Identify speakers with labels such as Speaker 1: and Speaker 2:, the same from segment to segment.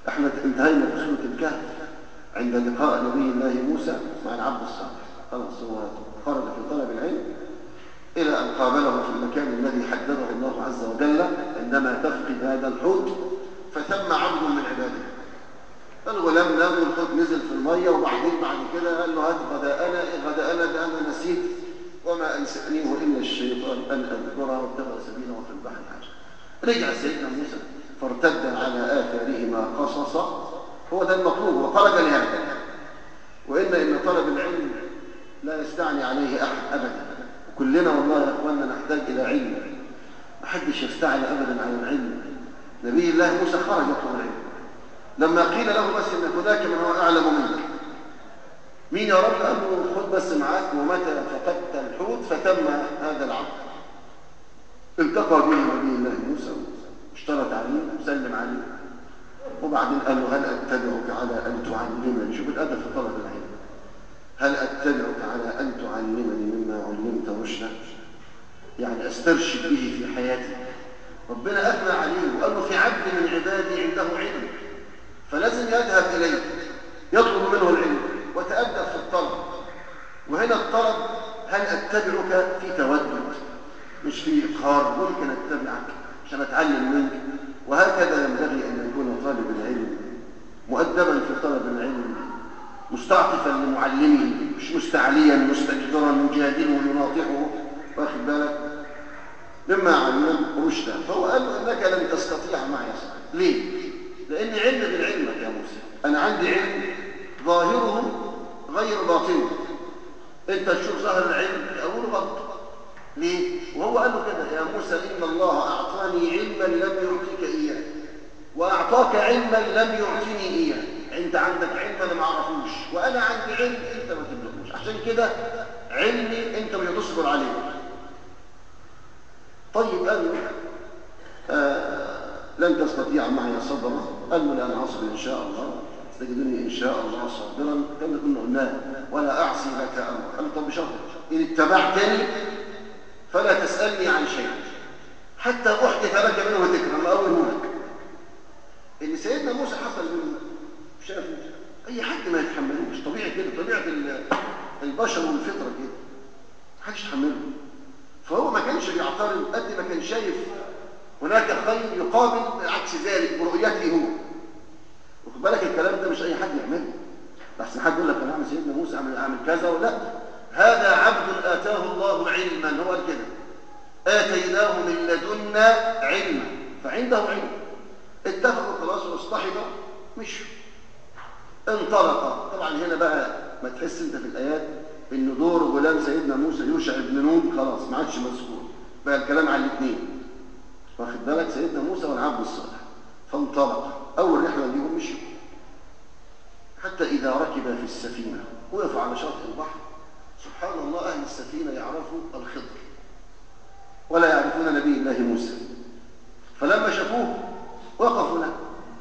Speaker 1: احنا انتهينا في سورة الكهف عند لقاء نبي الله موسى مع العبد الصالح خلاص هو خرج في طلب العلم إلى أن قابله في المكان الذي حدده الله عز وجل عندما تفقد هذا الحوت فثم عبد من عباده الغلام نام والحوت نزل في المية وبعدين بعد كده قال له هات غداءنا غداءنا ده أنا نسيت وما أنسأنيه إلا الشيطان أن أذكره وابتغى سبيله في البحر العجب رجع سيدنا موسى فارتد على آثارهما قصصا هو ده المطلوب وخرج لهذا وإن إن طلب العلم لا يستعني عليه أحد أبدا كلنا والله يا أخواننا نحتاج إلى علم ما حدش يستعلى أبدا عن العلم نبي الله موسى خرج يطلب العلم لما قيل له بس إن هناك من هو أعلم منك مين يا رب قال له خد بس معاك ومتى فقدت الحوت فتم هذا العبد التقى به نبي الله موسى اشترط عليه وسلم عليه وبعدين قال له هل أتبعك على أن تعلمني شوف الأدب في طلب العلم هل أتبعك على أن تعلمني مما علمت رشدا يعني أسترشد به في حياتي ربنا أثنى عليه وقال له في عبد من عبادي عنده علم فلازم يذهب إليه يطلب منه العلم وتأدب في الطلب وهنا الطلب هل أتبعك في تودد مش في إقهار ممكن أتبعك عشان أتعلم منك وهكذا ينبغي أن يكون طالب العلم مؤدبا في طلب العلم مستعطفا لمعلمه مش مستعليا مستكبرا مجادله يناطحه واخد بالك مما علم رشدا فهو قال له انك لن تستطيع معي صبرا ليه لان علم بالعلمك يا موسى انا عندي علم ظاهره غير باطنه انت تشوف ظاهر العلم اقول غلط ليه وهو قال له كده يا موسى ان الله اعطاني علما لم يعطيك اياه واعطاك علما لم يعطيني اياه انت عندك علم انا ما اعرفوش وانا عندي علم انت ما تملكوش عشان كده علمي انت مش هتصبر عليه طيب قال له آه لن تستطيع معي صبرا قال له لا اصبر ان شاء الله تجدني ان شاء الله صابرا كما كنا قلناه ولا اعصي لك امرا قال له طب بشرط ان اتبعتني فلا تسالني عن شيء حتى احدث لك منه ذكرا ما اقوله لك ان سيدنا موسى حصل منه شاف اي حد ما يتحملوش طبيعي كده طبيعه البشر والفطره كده محدش يتحمله فهو ما كانش بيعترض قد ما كان شايف هناك خير يقابل عكس ذلك برؤيته هو واخد بالك الكلام ده مش اي حد يعمله بس حد يقول لك انا اعمل سيدنا موسى اعمل اعمل كذا ولا هذا عبد اتاه الله علما هو قال كده اتيناه من لدنا علما فعنده علم اتفقوا خلاص واصطحبوا مشوا انطلق طبعا هنا بقى ما تحس انت في الايات ان دور غلام سيدنا موسى يوشع بن نون خلاص ما عادش مذكور بقى الكلام على الاثنين واخد بالك سيدنا موسى والعبد الصالح فانطلق اول رحله ليهم مشوا حتى اذا ركب في السفينه وقفوا على شاطئ البحر سبحان الله اهل السفينه يعرفوا الخضر ولا يعرفون نبي الله موسى فلما شافوه وقفوا له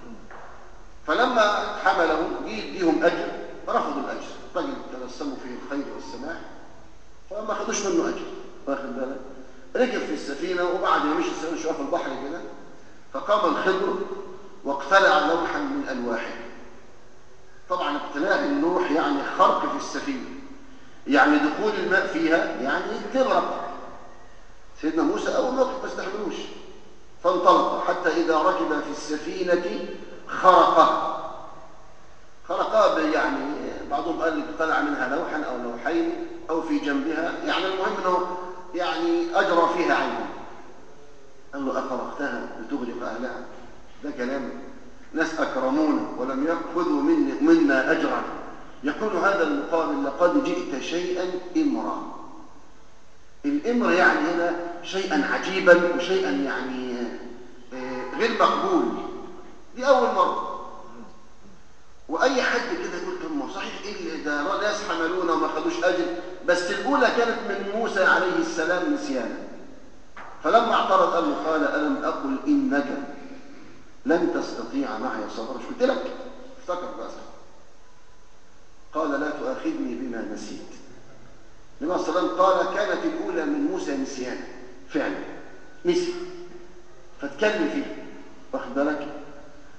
Speaker 1: فلما حملهم جه يديهم اجر فرفضوا الاجر رجل تبسموا فيه الخير والسماح فما خدوش منه اجر واخد بالك ركب في السفينه وبعد ما مشي السفينه شويه في البحر كده فقام الخضر واقتلع لوحا من الواحه طبعا اقتلاع اللوح يعني خرق في السفينه يعني دخول الماء فيها يعني تغرق سيدنا موسى اول وقت ما استحملوش فانطلق حتى اذا ركب في السفينه خرقها خرقها يعني بعضهم قال لك طلع منها لوحا او لوحين او في جنبها يعني المهم انه يعني اجرى فيها عينه قال له اخرقتها لتغرق اهلها ده كلام ناس اكرمونا ولم ياخذوا من منا اجرا يقول هذا المقابل لقد جئت شيئا امرا الامر يعني هنا شيئا عجيبا وشيئا يعني غير مقبول دي اول مره واي حد كده يقول طب ما صحيح ايه ده ناس حملونا وما خدوش اجر بس الاولى كانت من موسى عليه السلام نسيانا فلما اعترض قال له قال الم اقل انك لن تستطيع معي صبرا مش قلت لك افتكر بقى قال لا تؤاخذني بما نسيت النبي صلى الله عليه وسلم قال كانت الاولى من موسى نسيانا فعلا نسي فاتكلم فيه واخد بالك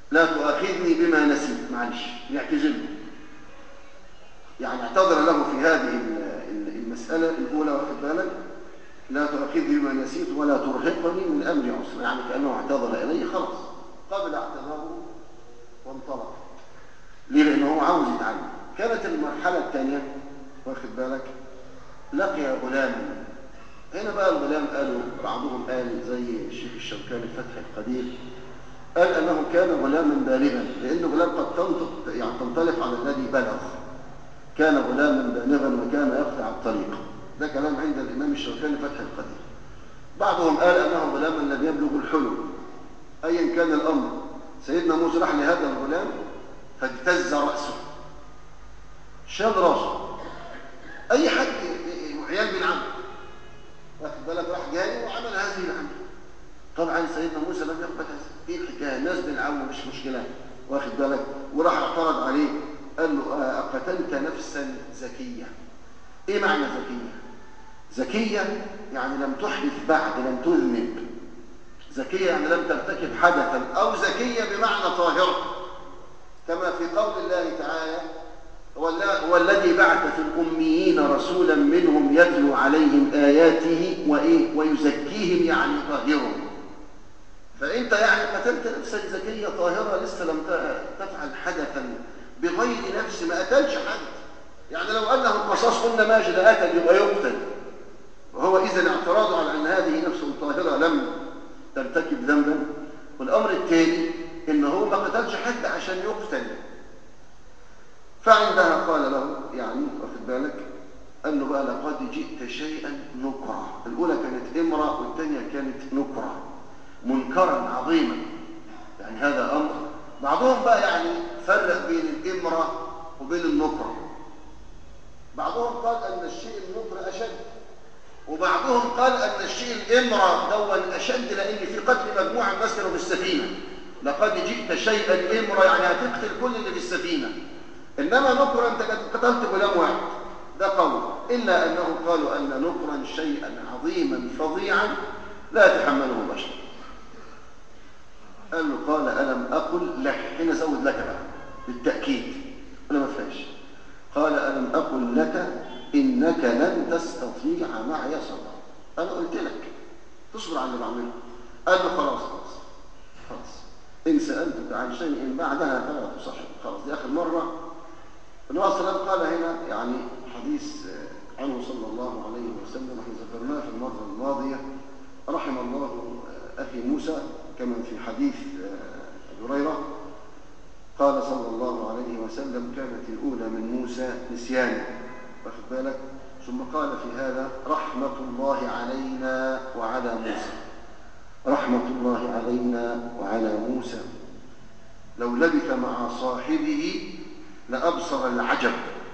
Speaker 1: لا تؤاخذني بما نسيت معلش يعتذر له يعني اعتذر له في هذه المسألة الأولى واخد بالك لا تؤاخذني بما نسيت ولا ترهقني من أمري عسر يعني كأنه اعتذر إليه خلاص قبل اعتذاره وانطلق ليه لأنه هو عاوز يتعلم كانت المرحلة الثانية واخد بالك لقي غلاما هنا بقى الغلام قالوا بعضهم قال زي الشيخ الشوكاني الفتح القدير قال أنه كان غلاما بالغا لأن غلام قد تنطق يعني تنطلق على الذي بلغ كان غلاما بالغا وكان يقطع الطريق ده كلام عند الإمام الشوكاني فتح القدير بعضهم قال أنه غلاما لم يبلغ الحلم أيا كان الأمر سيدنا موسى راح لهذا الغلام فاجتز رأسه شال راسه أي حد عيال بيلعب واخد بالك راح جاي وعمل هذه العمل طبعا سيدنا موسى لم يقبل هذا ايه الحكايه الناس بيلعبوا مش مشكله واخد بالك وراح اعترض عليه قال له أقتلت نفسا زكية إيه معنى زكية؟ زكية يعني لم تحدث بعد لم تذنب زكية يعني لم ترتكب حدثا أو زكية بمعنى طاهرة كما في قول الله تعالى هو الذي بعث في الأميين رسولا منهم يتلو عليهم آياته وإيه ويزكيهم يعني يطهرهم فأنت يعني قتلت نفسك زكية طاهرة لسه لم تفعل حدثا بغير نفس ما قتلش حد يعني لو أنه القصاص قلنا ماجد قتل يبقى يقتل وهو إذا اعتراضه على أن هذه نفس طاهرة لم ترتكب ذنبا والأمر الثاني إن هو ما قتلش حد عشان يقتل فعندها قال له يعني واخد بالك قال له بقى لقد جئت شيئا نكرا الأولى كانت إمرة والثانية كانت نكرا منكرا عظيما يعني هذا أمر بعضهم بقى يعني فرق بين الإمرة وبين النكرة بعضهم قال أن الشيء النكر أشد وبعضهم قال أن الشيء الإمرة دون أشد لأن في قتل مجموعة مثلا في السفينة لقد جئت شيئا إمرة يعني هتقتل كل اللي في السفينة إنما نكرا أنت قتلت غلام واحد ده قول إلا أنه قالوا أن نكرا شيئا عظيما فظيعا لا يتحمله بشر قال له قال ألم أقل لك هنا زود لك بقى بالتأكيد ولا ما فيهاش قال ألم أقل لك إنك لن تستطيع معي صبرا أنا قلت لك تصبر على اللي بعمله قال له خلاص خلاص خلاص إن سألتك عن شيء بعدها فلا تصحب خلاص دي آخر مرة النبي صلى الله عليه وسلم قال هنا يعني حديث عنه صلى الله عليه وسلم احنا ذكرناه في المرة الماضية رحم الله أخي موسى كما في حديث أبي هريرة قال صلى الله عليه وسلم كانت الأولى من موسى نسيانا واخد بالك ثم قال في هذا رحمة الله علينا وعلى موسى رحمة الله علينا وعلى موسى لو لبث مع صاحبه لأبصر العجب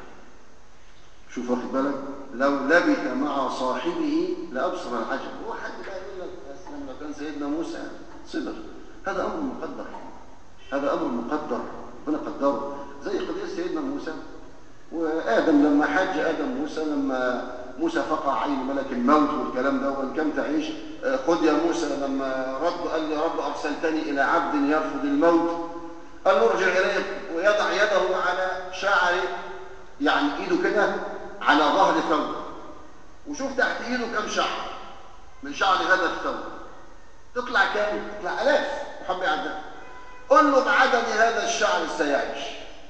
Speaker 1: شوف واخد بالك لو لبث مع صاحبه لأبصر العجب هو حد بقى يقول لك لما كان سيدنا موسى صبر هذا أمر مقدر هذا أمر مقدر ربنا قدره زي قضية سيدنا موسى وآدم لما حج آدم موسى لما موسى فقع عين ملك الموت والكلام ده كم تعيش خذ يا موسى لما رد قال لي رب أرسلتني إلى عبد يرفض الموت قال له ارجع إليه ويضع يده على شعر يعني إيده كده على ظهر ثوب وشوف تحت إيده كم شعر من شعر هذا الثوب تطلع كام؟ تطلع آلاف وحب يعدها قل له بعدد هذا الشعر سيعيش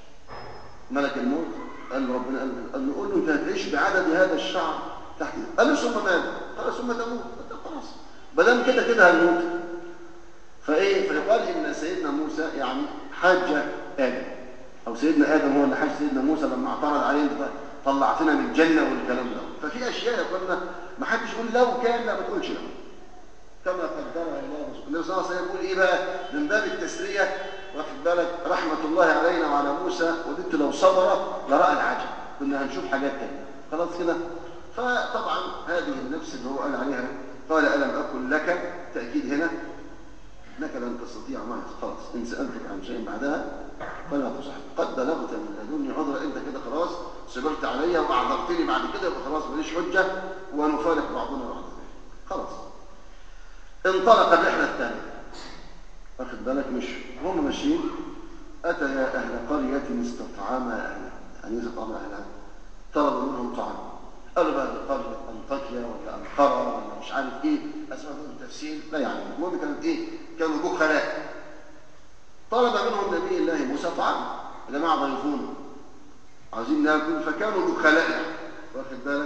Speaker 1: ملك الموت قال له ربنا قال له قول له انت هتعيش بعدد هذا الشعر تحت قال له ثم ماذا؟ قال ثم تموت خلاص ما دام كده كده هنموت فايه فيقال ان سيدنا موسى يعني حاج ادم او سيدنا ادم هو اللي حاج سيدنا موسى لما اعترض عليه انت طلعتنا من الجنه والكلام ده ففي اشياء يا اخوانا ما حدش يقول لو كان لا ما تقولش لا كما قدرها الله النبي صلى الله عليه وسلم يقول ايه بقى من باب التسليه واخد بالك رحمه الله علينا وعلى موسى وددت لو صبر لراى العجب كنا هنشوف حاجات تانية خلاص كده فطبعا هذه النفس اللي هو قال عليها قال الم اكن لك تاكيد هنا انك لن تستطيع معي خلاص ان سالتك عن شيء بعدها فلا تصحب قد بلغت من لدني عذرا انت كده خلاص صبرت عليا واعذرتني بعد كده يبقى خلاص ماليش حجه ونفارق بعضنا بعض خلاص انطلق الرحلة الثانية واخد بالك مش هم ماشيين أتى يا أهل قرية استطعما أهلها يعني إيه استطعما أهلها طلبوا منهم طعام قالوا بقى قرية أنطاكيا ولا أنقرة ولا مش عارف إيه أسماء التفسير لا يعني المهم كانت إيه كانوا بخلاء طلب منهم نبي الله موسى طعام يا جماعة ضيفونا عايزين ناكل فكانوا بخلاء واخد بالك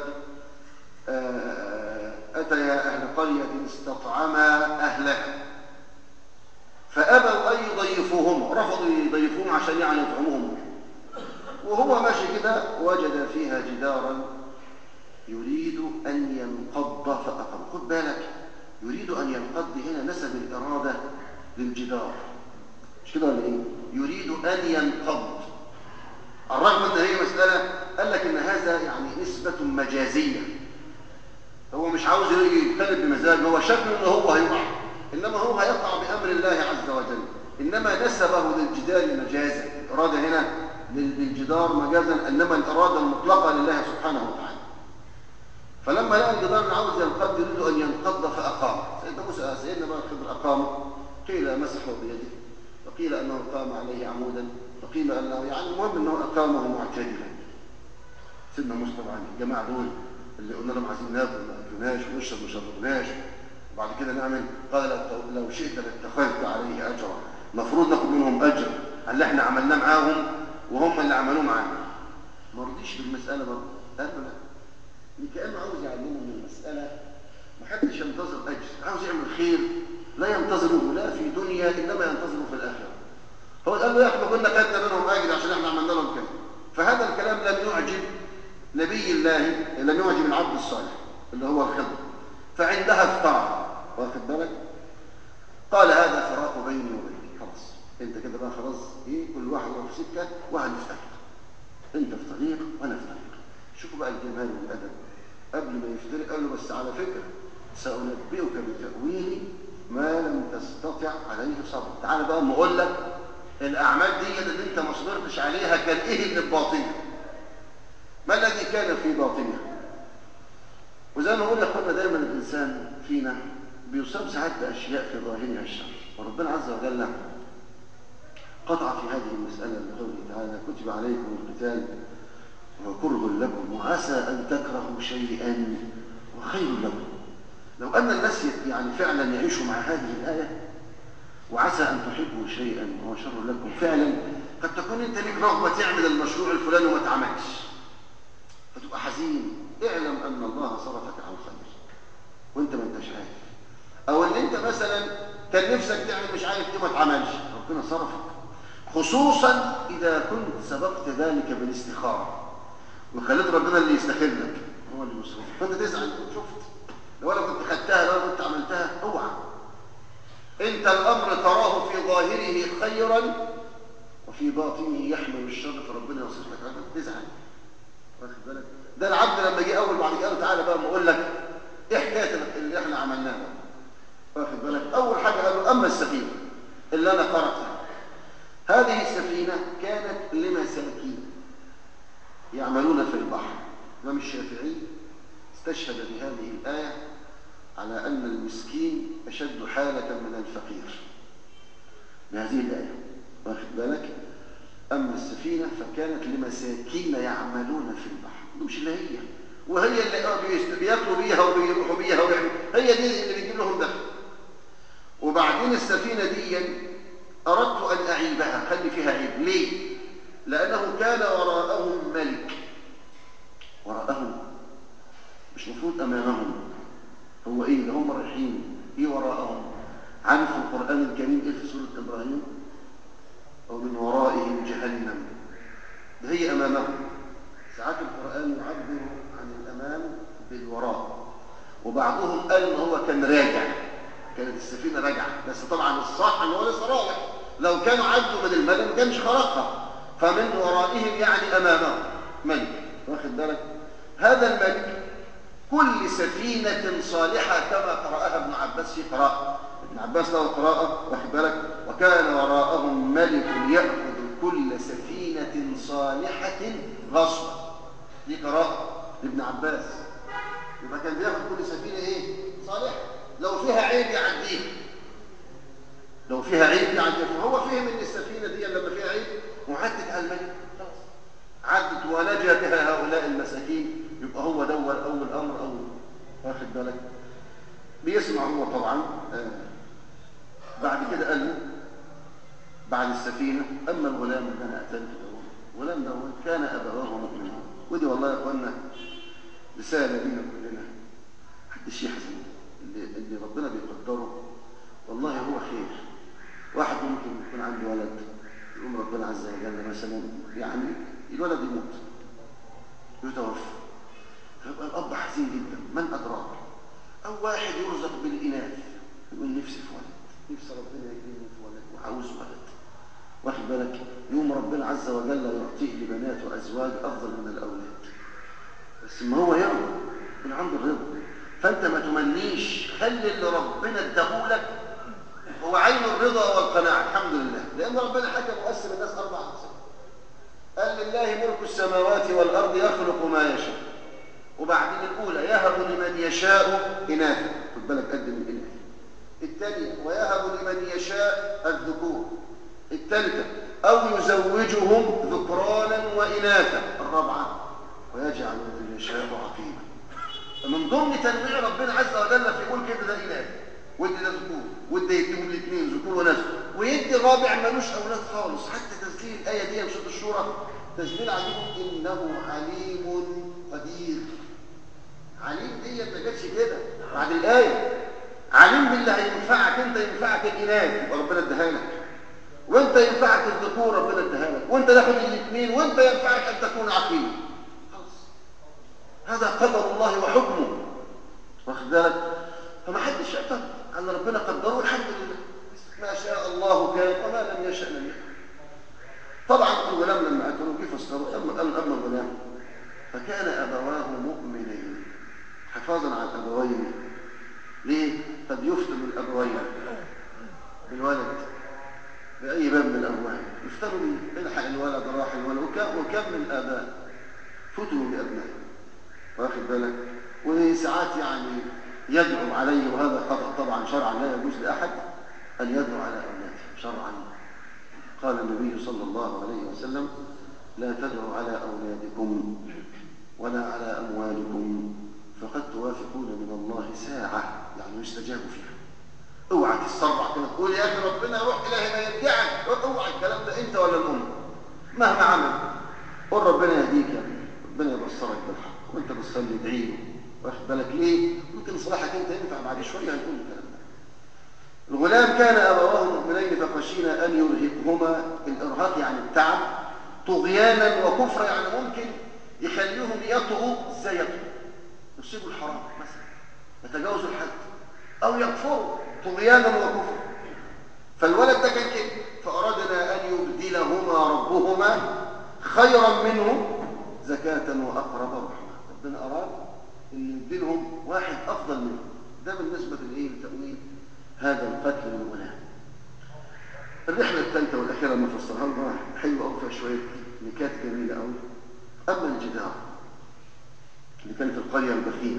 Speaker 1: أتى يا أهل قرية استطعما أهلها فأبوا أن يضيفوهم رفضوا يضيفوهم عشان يعني يطعموهم وهو ماشي كده وجد فيها جدارا يريد أن ينقض فأقام خد بالك يريد أن ينقض هنا نسب الإرادة للجدار مش كده ولا إيه؟ يريد أن ينقض الرغم أن هي مسألة قال لك أن هذا يعني نسبة مجازية هو مش عاوز يتكلم بمزاج هو شكله أنه هو هيقع إنما هو هيقع بأمر الله عز وجل إنما نسبه للجدار مجازا الإرادة هنا للجدار مجازا إنما الإرادة المطلقة لله سبحانه وتعالى فلما لقى الجدار عاوز ينقض يريد أن ينقض فأقام سيدنا موسى سيدنا بقى الخضر أقام قيل مسحه بيده وقيل أنه قام عليه عمودا وقيل أنه يعني المهم أنه أقامه معتدلا سيدنا موسى طبعا الجماعة دول اللي قلنا لهم عايزين ناكل ما اكلناش ونشرب ما شربناش وبعد كده نعمل قال لو, لو شئت لاتخذت عليه اجرا المفروض ناخد منهم اجر على اللي احنا عملناه معاهم وهم اللي عملوه معانا ما رضيش بالمساله برضه قال له لا كانه عاوز يعلمه من المساله ما حدش ينتظر اجر عاوز يعمل خير لا ينتظره لا في دنيا انما ينتظره في الاخره هو قال له يا اخي كنا خدنا منهم اجر عشان احنا عملنا لهم كده فهذا الكلام لم يعجب نبي الله لم يعجب العبد الصالح اللي هو الخضر فعندها افترع واخد بالك قال هذا فراق بيني وبينك خلاص انت كده بقى خلاص ايه كل واحد يروح في سكه وهنفترق انت في طريق وانا في طريق شوفوا بقى الجمال والادب قبل ما يفترق قال له بس على فكره سانبئك بتاويل ما لم تستطع عليه صبر تعالى بقى اما اقول لك الاعمال دي اللي انت ما صبرتش عليها كان ايه اللي في باطنها ما الذي كان في باطنها وزي ما قلنا قلنا دايما الانسان فينا بيصاب ساعات باشياء في ظاهرها الشر وربنا عز وجل قطع في هذه المساله بقوله تعالى كتب عليكم القتال وكره لكم وعسى ان تكرهوا شيئا وخير لكم لو ان الناس يعني فعلا يعيشوا مع هذه الايه وعسى ان تحبوا شيئا وهو شر لكم فعلا قد تكون انت ليك رغبه تعمل المشروع الفلاني وما تعملش فتبقى حزين اعلم ان الله صرفك عن الخير وانت ما انتش عارف او ان انت مثلا كان نفسك تعمل مش عارف ايه ما اتعملش ربنا صرفك خصوصا اذا كنت سبقت ذلك بالاستخاره وخليت ربنا اللي يستخيرك هو اللي يصرفك فانت تزعل شفت لو انا كنت خدتها لو انا كنت عملتها اوعى انت الامر تراه في ظاهره خيرا وفي باطنه يحمل الشر فربنا يصرف لك عنه تزعل واخد بالك ده العبد لما جه اول بعد كده قال تعالى بقى ما اقول لك ايه حكايه اللي احنا عملناه واخد بالك اول حاجه قالوا اما السفينه اللي انا قراتها هذه السفينه كانت لمساكين يعملون في البحر الامام الشافعي استشهد بهذه الايه على ان المسكين اشد حاله من الفقير بهذه الايه واخد بالك أما السفينة فكانت لمساكين يعملون في البحر مش اللي هي وهي اللي بياكلوا بيها وبيروحوا بيها ويعملوا هي دي اللي بتجيب لهم دخل وبعدين السفينة دي أردت أن أعيبها خلي فيها عيب ليه؟ لأنه كان وراءهم ملك وراءهم مش مفروض أمامهم هو إيه اللي هم رايحين إيه وراءهم عارف القرآن الكريم إيه في سورة إبراهيم أو من ورائهم جهنم ده هي أمامهم ساعات القرآن يعبر عن الأمام بالوراء وبعضهم قال إن هو كان راجع كانت السفينة راجعة بس طبعا الصح إن هو لسه راجع لو كانوا عدوا من الملك ما كانش خرقها فمن ورائهم يعني أمامهم ملك واخد بالك هذا الملك كل سفينة صالحة كما قرأها ابن عباس في قراءة ابن عباس له قراءة واخد بالك وكان وراءهم ملك يأخذ كل سفينة صالحة غصبا دي قراءة لابن عباس يبقى كان بياخد كل سفينة ايه صالحة لو فيها عيب يعديها لو فيها عيب بعد السفينة أما الغلام اللي أنا قتلته ده الغلام ده كان أبواه مؤمنين ودي والله يا إخوانا رسالة لينا كلنا محدش يحزن اللي, اللي ربنا بيقدره والله هو خير واحد ممكن يكون عنده ولد يقوم ربنا عز وجل مثلا يعني الولد يموت يتوفى فيبقى الأب حزين جدا من أدراك أو واحد يرزق بالإناث يقول نفسي في ولد نفسي ربنا يكرمني في ولد وعاوز ولد واخد بالك يوم ربنا عز وجل يعطيه لبنات وأزواج أفضل من الأولاد بس ما هو يرضى من عند الرضا فأنت ما تمنيش خلي اللي ربنا اداهولك هو عين الرضا والقناعة الحمد لله لأن ربنا حكم وقسم الناس أربع أقسام قال لله ملك السماوات والأرض يخلق ما يشاء وبعدين الأولى يهب لمن يشاء إناثا خد بالك قدم الإناث الثانية ويهب لمن يشاء الذكور الثالثة أو يزوجهم ذكرانا وإناثا الرابعة ويجعل من يشاء عقيما فمن ضمن تنويع ربنا عز وجل في ملك ده إناث ودي ده ذكور ودي يديهم الاثنين ذكور وناس ويدي الرابع ملوش أولاد خالص حتى تسجيل الآية دي في سورة الشورى تسجيل عليم إنه عليم قدير عليم دي ما جاتش كده بعد الآية عليم بالله هينفعك انت ينفعك الإناث يبقى ربنا اداها لك وانت ينفعك الذكور ربنا اداها لك وانت تاخد الاثنين وانت ينفعك ان تكون عقيم خلاص هذا قدر الله وحكمه واخد بالك فما حدش يعترض ان ربنا قدره الحمد لله ما شاء الله كان وما لم يشاء لم يكن طبعا الغلام لما قتلوا كيف فسروا اما اما الغلام فكان ابواه مؤمنين حفاظا على الابوين ليه قد يفتن الابوين بالولد باي باب من الابواب يفتنوا به الحق الولد راح الولد وكم من الاباء فتنوا بابنائهم واخد بالك وساعات يعني يدعو عليه وهذا خطأ طبعا شرعا لا يجوز لأحد أن يدعو على أولاده شرعا قال النبي صلى الله عليه وسلم لا تدعوا على أولادكم ولا على أموالكم فقد توافقون من الله ساعة يعني يستجاب فيها اوعى تتصرع كده تقول يا اخي ربنا روح الهي ما يرجعك اوعى الكلام ده انت ولا الام مهما عمل قول ربنا يهديك يا ابني ربنا يبصرك بالحق وانت بتصلي ادعي له واخد بالك ليه ممكن صلاحك انت ينفع بعد شويه هنقول الكلام ده الغلام كان ابواه مؤمنين فخشينا ان يرهقهما الارهاق يعني التعب طغيانا وكفرا يعني ممكن يخليهم يطغوا ازاي يطغوا يصيبوا الحرام مثلا يتجاوزوا الحد او يكفروا طغيانا وكفرا فالولد ده كان كده فاردنا ان يبدلهما ربهما خيرا منه زكاه واقرب رحمه ربنا اراد ان يبدلهم واحد افضل منه ده بالنسبه لايه لتاويل هذا القتل للغلام الرحله الثالثه والاخيره اللي فسرها لنا حلوه قوي فيها شويه نكات جميله قوي اما الجدار اللي كان في القريه البخيله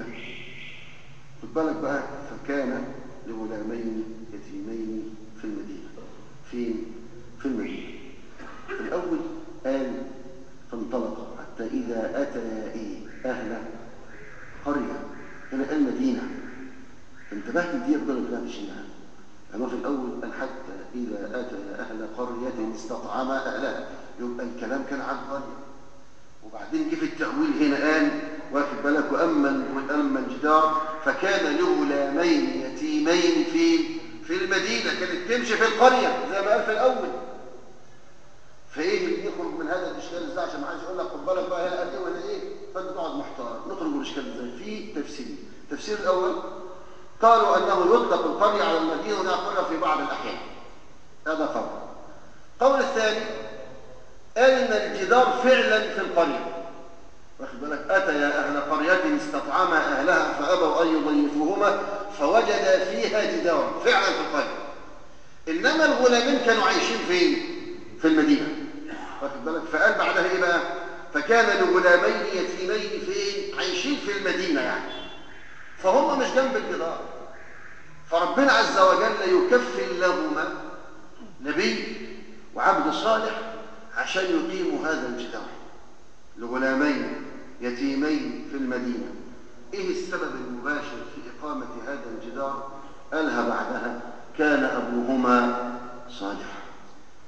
Speaker 1: خد بالك بقى فكان لغلامين يتيمين في المدينه فين في المدينه الاول قال فانطلق حتى اذا اتى ايه اهل قريه هنا المدينه انتبهت دي يقدر يطلع شيئا أما في الأول أن حتى إذا أتى أهل قرية استطعم أهلها يبقى الكلام كان عن قرية وبعدين جه في التأويل هنا قال واخد بالك وأما وأما الجدار فكان لغلامين يتيمين في في المدينة كانت تمشي في القرية زي ما قال في الأول فإيه اللي يخرج من هذا الإشكال إزاي عشان ما حدش يقول لك خد بالك بقى هنا قال إيه ولا إيه فأنت تقعد محتار نخرج من الإشكال إزاي في تفسير التفسير الأول قالوا أنه يطلق القرية على المدينة ونأخذها في بعض الأحيان هذا قول قول الثاني قال إن الجدار فعلا في القرية واخد بالك أتى يا أهل قرية استطعما أهلها فأبوا أن يضيفوهما فوجد فيها جدارا فعلا في القرية إنما الغلامين كانوا عايشين فين؟ في المدينة واخد بالك فقال بعدها إيه بقى؟ فكان لغلامين يتيمين فين؟ عايشين في المدينة يعني فهم مش جنب الجدار فربنا عز وجل يكفل لهما نبي وعبد صالح عشان يقيموا هذا الجدار لغلامين يتيمين في المدينة ايه السبب المباشر في إقامة هذا الجدار قالها بعدها كان أبوهما صالحا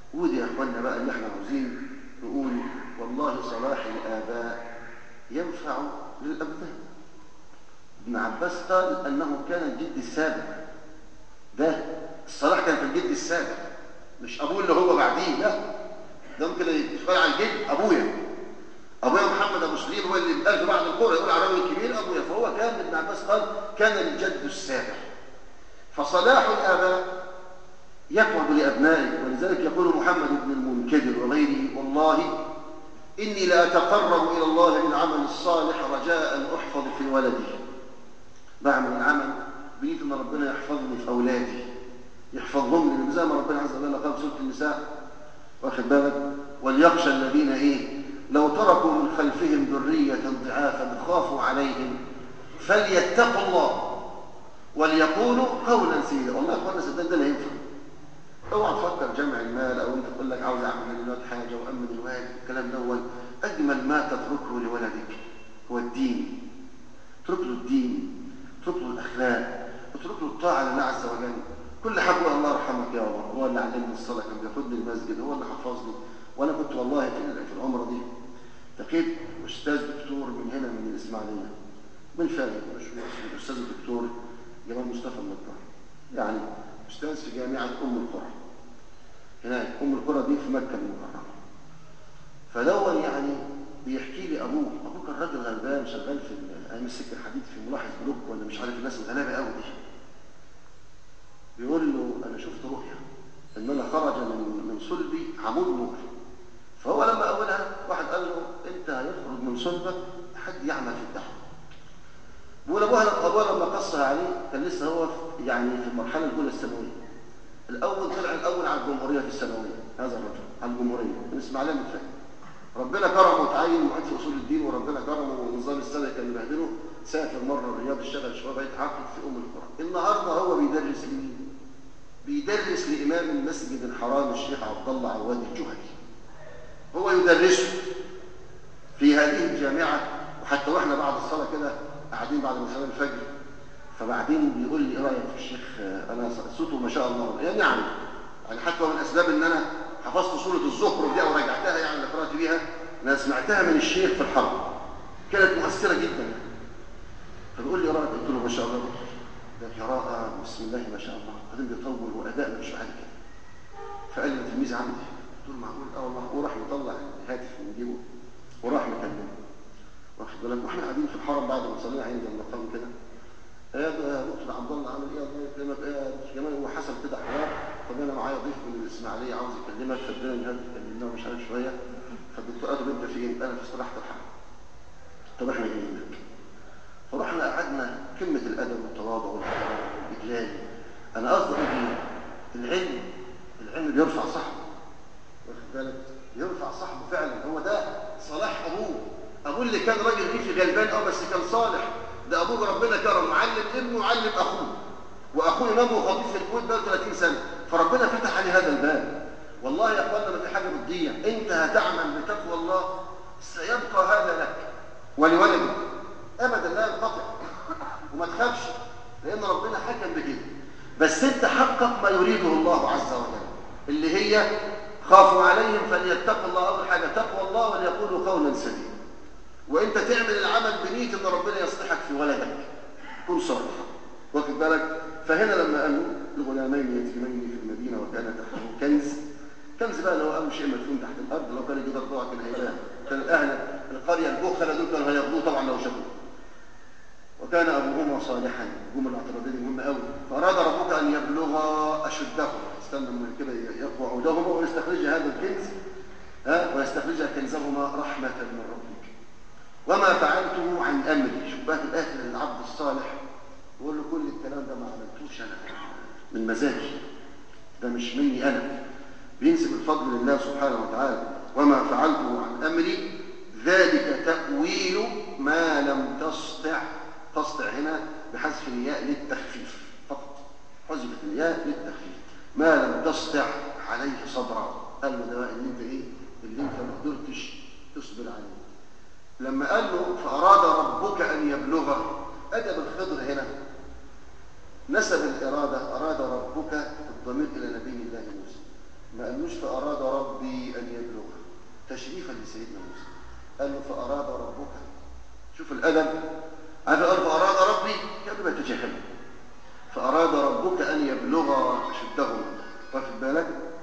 Speaker 1: ودي يا اخوانا بقى اللي احنا عاوزين نقول والله صلاح الآباء ينفع للأبناء ابن عباس قال أنه كان الجد السابع ده الصلاح كان في الجد السابع مش أبوه اللي هو بعديه لا ده ممكن يتفعل على الجد أبويا أبويا محمد أبو سليم هو اللي قال في بعض القرى يقول على الراجل الكبير أبويا فهو كان ابن عباس قال كان الجد السابع فصلاح الآباء يقعد لأبنائه ولذلك يقول محمد بن المنكدر وغيره والله إني لا أتقرب إلى الله بالعمل الصالح رجاء أحفظ في ولدي بعمل العمل بنيت أن ربنا يحفظني في أولادي يحفظهم لي زي ما ربنا عز وجل قال في سورة النساء واخد بالك وليخشى الذين إيه لو تركوا من خلفهم ذرية ضعافا خافوا عليهم فليتقوا الله وليقولوا قولا سيدا والله يا اخوانا صدقني ده لا ينفع اوعى تفكر جمع المال او انت تقول لك عاوز اعمل للواد حاجه وامن الوالد الكلام دوت اجمل ما تتركه لولدك هو الدين اترك له الدين اترك له الاخلاق اترك له الطاعه لله عز وجل كل حاجه الله يرحمك يا الله هو اللي علمني الصلاه كان بياخدني المسجد هو اللي حفظني وانا كنت والله في في العمره دي لقيت استاذ دكتور من هنا من الاسماعيليه من فارق مش الاستاذ الدكتور جمال مصطفى النجار يعني استاذ في جامعه ام القرى هناك ام القرى دي في مكه المكرمه فدون يعني بيحكي لي ابوه ابوه كان راجل غلبان شغال في ايام السكه الحديد في ملاحظ بلوك ولا مش عارف الناس الغلابه قوي دي بيقول له انا شفت رؤيا ان انا خرج من من صلبي عمود نور فهو لما اولها واحد قال له انت هيخرج من صلبك حد يعمل في الدعوه بيقول ابوها ابوها لما قصها عليه كان لسه هو في يعني في المرحله الاولى الثانويه الاول طلع الاول على الجمهوريه في الثانويه هذا الرجل على الجمهوريه من اسماعيليه من فاهم ربنا كرمه وتعين معيد في اصول الدين وربنا كرمه ونظام السنه كان مبهدله سافر مره الرياض اشتغل شويه بقى يتعاقد في ام القرى النهارده هو بيدرس لمين؟ بيدرس لامام المسجد الحرام الشيخ عبد الله عواد الجهني هو يدرسه في هذه الجامعه وحتى واحنا بعد الصلاه كده قاعدين بعد ما صلاه الفجر فبعدين بيقول لي ايه رايك في الشيخ انا صوته ما شاء الله يعني نعم يعني حتى من اسباب ان انا حفظت سوره الزخرف دي او رجعتها يعني اللي قرات بيها انا سمعتها من الشيخ في الحرب كانت مؤثره جدا فبيقول لي ايه رايك قلت له ما شاء الله ده قراءه بسم الله ما شاء الله بعدين بيطول واداء مش عادي كده فقال لي تلميذ عندي قلت له معقول اه والله وراح مطلع الهاتف من جيبه وراح مكلمه واخد بالك واحنا قاعدين في الحرم بعد ما صلينا عند المقام كده يا دكتور عبد الله عامل ايه الله يكرمك يا دكتور جمال هو حصل كده حوار طب انا معايا ضيف من الاسماعيليه عاوز يكلمك فادينا الهاتف كلمناه مش عارف شويه فالدكتور قال له انت فين؟ انا في استراحه الحرم طب احنا جايين لك فرحنا قعدنا كلمه الادب والتواضع والاحترام والاجلال انا قصدي ايه العلم العلم بيرفع صاحبه واخد بالك يرفع صاحبه فعلا هو ده صلاح ابوه ابوه اللي كان راجل ريفي غلبان اه بس كان صالح ده ابوه ربنا كرم معلم ابنه وعلم اخوه واخوه امام وخطيب في الكويت بقى 30 سنه فربنا فتح عليه هذا الباب والله يا اخوانا ما في حاجه بتضيع انت هتعمل بتقوى الله سيبقى هذا لك ولولدك ابدا لا ينقطع وما تخافش لان ربنا حكم بكده بس انت حقق ما يريده الله عز وجل اللي هي خافوا عليهم فليتقوا الله اول حاجه تقوى الله وليقولوا قولا سديدا وانت تعمل العمل بنيه ان ربنا يصلحك في ولدك كن صالح واخد بالك فهنا لما قالوا الغلامين يتيمين في المدينه وكان تحته كنز كنز بقى لو قالوا شيء مدفون تحت الارض لو كان يجي ضربه كان هيبان كان الاهل القريه البخله دول كانوا هياخدوه طبعا لو شافوه وكان ابوهما صالحا الجمله الاعتراضيه مهمه قوي فاراد ربك ان يبلغا اشدهما استنى من كده يقوى عودهما ويستخرج هذا الكنز ها ويستخرج كنزهما رحمه من ربك وما فعلته عن امري شوف بقى في الاخر العبد الصالح يقول له كل الكلام ده ما عملتوش انا من مزاجي ده مش مني انا بينسب الفضل لله سبحانه وتعالى وما فعلته عن امري ذلك تاويل ما لم تستطع تستطع هنا بحذف الياء للتخفيف فقط حذفت الياء للتخفيف ما لم تستطع عليه صبرا قال له ده اللي انت ايه اللي انت ما قدرتش تصبر عليه لما قال له فأراد ربك أن يبلغه أدب الخضر هنا نسب الإرادة أراد ربك الضمير إلى نبي الله موسى ما قالوش فأراد ربي أن يبلغ تشريفا لسيدنا موسى قال له فأراد ربك شوف الأدب هذا قال فأراد ربي كان ما تجاهل فأراد ربك أن يبلغ أشده واخد بالك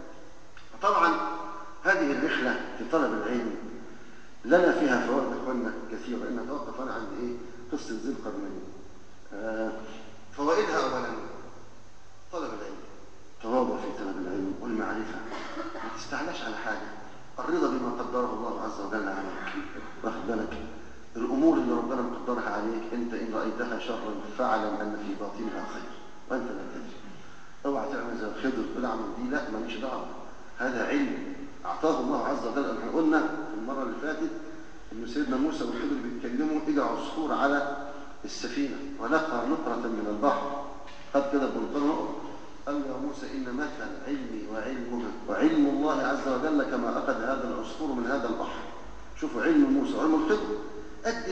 Speaker 1: طبعا هذه الرحلة في طلب العلم لنا فيها فوائد اخواننا كثيرة إن نتوقف أنا عند إيه قصة ذي القرنين آه فوائدها أولا طلب العلم تواضع في طلب العلم والمعرفة ما تستعلاش على حاجة الرضا بما قدره الله عز وجل عليك واخد بالك الأمور اللي ربنا مقدرها عليك أنت إن رأيتها شرا فاعلم أن في باطنها خير وأنت لا تدري اوعى تعمل زي الخضر تقول اعمل دي لا ماليش دعوه هذا علم اعطاه الله عز وجل احنا قلنا في المره اللي فاتت ان سيدنا موسى والخضر بيتكلموا اجى عصفور على السفينه ولقى نقره من البحر خد كده بنطلق قال له يا موسى ان مثل علمي وعلمك وعلم الله عز وجل كما اخذ هذا العصفور من هذا البحر شوفوا علم موسى وعلم الخضر قد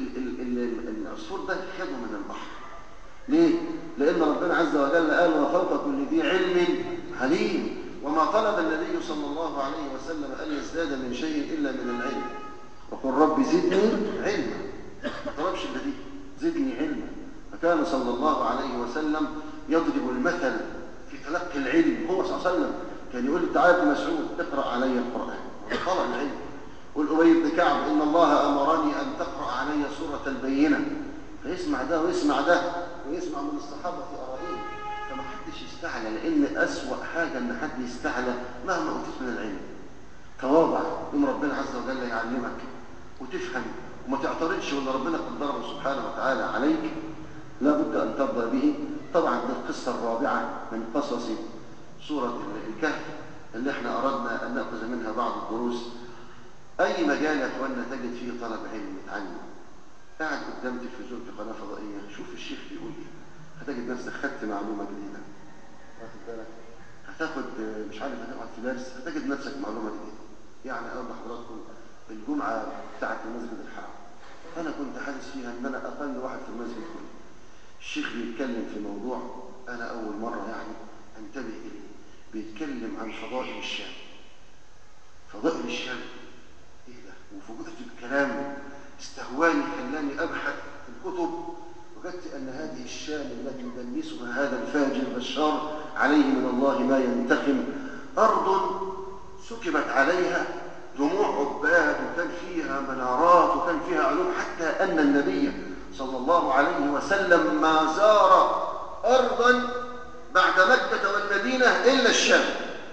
Speaker 1: العصفور ده خده من البحر ليه؟ لأن ربنا عز وجل قال وفوق كل ذي علم عليم وما طلب النبي صلى الله عليه وسلم أن يزداد من شيء إلا من العلم وقل رب زدني علما ما طلبش الذي زدني علما فكان صلى الله عليه وسلم يضرب المثل في تلقي العلم هو صلى الله عليه وسلم كان يقول تعالى ابن مسعود اقرأ علي القرآن وقرأ العلم قل أبي بن كعب إن الله أمرني أن تقرأ علي سورة البينة فيسمع ده ويسمع ده ويسمع من الصحابة في أرائهم فما حدش يستعلى لأن أسوأ حاجة أن حد يستعلى مهما أوتيت من العلم تواضع يوم ربنا عز وجل يعلمك وتفهم وما تعترضش ولا ربنا قدره سبحانه وتعالى عليك لا بد أن ترضى به طبعا دي القصة الرابعة من قصص سورة الكهف اللي احنا أردنا أن نأخذ منها بعض الدروس أي مجال يا أخواننا تجد فيه طلب علم تعلم قاعد قدام تلفزيون في قناه فضائيه شوف الشيخ بيقول ايه هتجد نفسك خدت معلومه جديده واخد بالك هتاخد مش عارف هتقعد في درس هتجد نفسك معلومه جديده يعني اقول لحضراتكم الجمعه بتاعت المسجد الحرام انا كنت حاسس فيها ان انا اقل واحد في المسجد كله الشيخ بيتكلم في موضوع انا اول مره يعني انتبه اليه بيتكلم عن فضائل الشام فضائل الشام ايه ده وفوجئت بالكلام استهواني خلاني أبحث في الكتب وجدت أن هذه الشام التي يدنسها هذا الفاجر بشار عليه من الله ما ينتقم أرض سكبت عليها دموع عباد وكان فيها منارات وكان فيها علوم حتى أن النبي صلى الله عليه وسلم ما زار أرضا بعد مكة والمدينة إلا الشام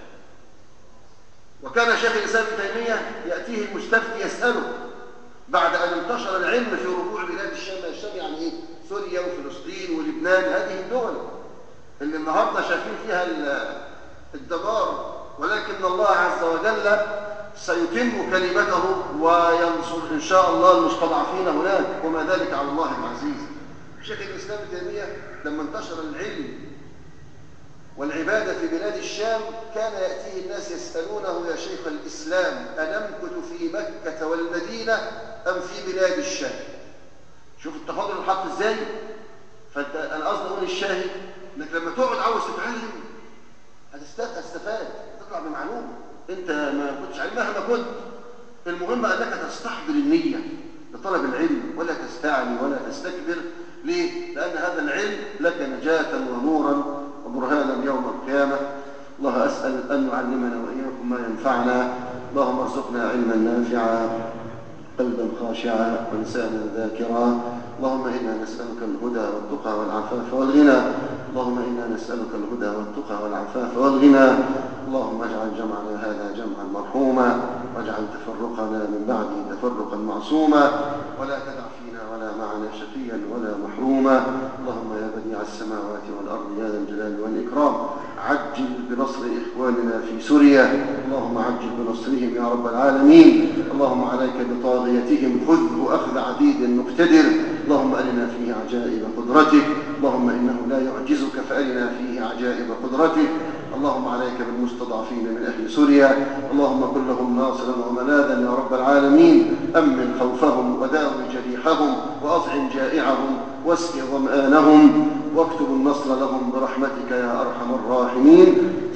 Speaker 1: وكان شيخ الإسلام ابن تيمية يأتيه المستفتي يسأله بعد أن انتشر العلم في ربوع بلاد الشام الشام يعني إيه؟ سوريا وفلسطين ولبنان هذه الدول اللي النهاردة شايفين فيها الدمار ولكن الله عز وجل سيتم كلمته وينصر إن شاء الله المستضعفين هناك وما ذلك على الله العزيز شيخ الإسلام ابن تيمية لما انتشر العلم والعبادة في بلاد الشام كان يأتيه الناس يسألونه يا شيخ الإسلام أنمكث في مكة والمدينة أم في بلاد الشام شوف التفاضل الحق إزاي فأنت أنا قصدي أقول الشاهد إنك لما تقعد عاوز تتعلم هتستفاد تطلع بمعلومة أنت ما كنتش علم مهما كنت المهم أنك تستحضر النية لطلب العلم ولا تستعلي ولا تستكبر ليه؟ لأن هذا العلم لك نجاة ونورا وبرهانا يوم القيامة الله أسأل أن يعلمنا وإياكم ما ينفعنا اللهم ارزقنا علما نافعا قلبا خاشعا ولسانا ذاكرا اللهم إنا نسألك الهدى والتقى والعفاف والغنى اللهم إنا نسألك الهدى والتقى والعفاف والغنى اللهم اجعل جمعنا هذا جمعا مرحوما واجعل تفرقنا من بعده تفرقا معصوما ولا تدع فينا ولا معنا شقيا ولا محروما اللهم يا بديع السماوات والأرض يا ذا الجلال والإكرام عجل بنصر إخواننا في سوريا اللهم عجل بنصرهم يا رب العالمين اللهم عليك بطاغيتهم خذه أخذ عديد مقتدر اللهم أرنا فيه عجائب قدرتك اللهم إنه لا يعجزك فأرنا فيه عجائب قدرتك اللهم عليك بالمستضعفين من أهل سوريا اللهم كن لهم ناصرا وملاذا يا رب العالمين أمن خوفهم وداوي جريحهم وأطعم جائعهم واسق ظمآنهم واكتب النصر لهم برحمتك يا أرحم الراحمين صلى الله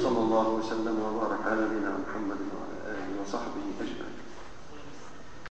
Speaker 1: الله وسلم وبارك على نبينا محمد وعلى آله وصحبه أجمعين